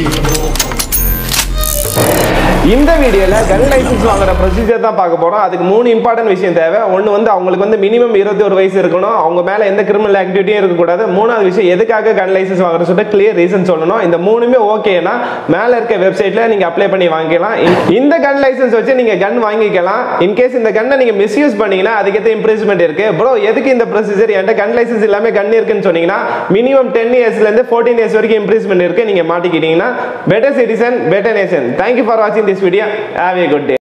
இந்த வீடியோல கன் லைசன்ஸ் வாங்குற ப்ரொசீஜர் தான் பார்க்க போறோம் அதுக்கு மூணு இம்பார்ட்டன்ட் விஷயம் தேவை ஒன்று வந்து அவங்களுக்கு வந்து மினிமம் இருபத்தி ஒரு வயசு இருக்கணும் அவங்க மேல எந்த கிரிமினல் ஆக்டிவிட்டியும் இருக்கக்கூடாது மூணாவது விஷயம் எதுக்காக கன் லைசன்ஸ் வாங்குற சொல்லிட்டு கிளியர் ரீசன் சொல்லணும் இந்த மூணுமே ஓகேனா மேல இருக்க வெப்சைட்ல நீங்க அப்ளை பண்ணி வாங்கிக்கலாம் இந்த- இந்த கன் லைசன்ஸ் வச்சு நீங்க கன் வாங்கிக்கலாம் இன்கேஸ் இந்த கன்னை நீங்க மிஸ்யூஸ் பண்ணீங்கன்னா அதுக்கேற்ற இம்ப்ரூவ்மெண்ட் இருக்கு ப்ரோ எதுக்கு இந்த ப்ரொசீஜர் என்கிட்ட கன் லைசன்ஸ் எல்லாமே கன் இருக்குன்னு சொன்னீங்கன்னா மினிமம் டென் இயர்ஸ்ல இருந்து ஃபோர்டீன் இயர்ஸ் வரைக்கும் இம்ப்ரூவ்மெண்ட் இருக்கு நீங்க மாட்டிக்கிட்டீங்கன்னா better citizen better nation thank you for வாட்சிங் this video have a good day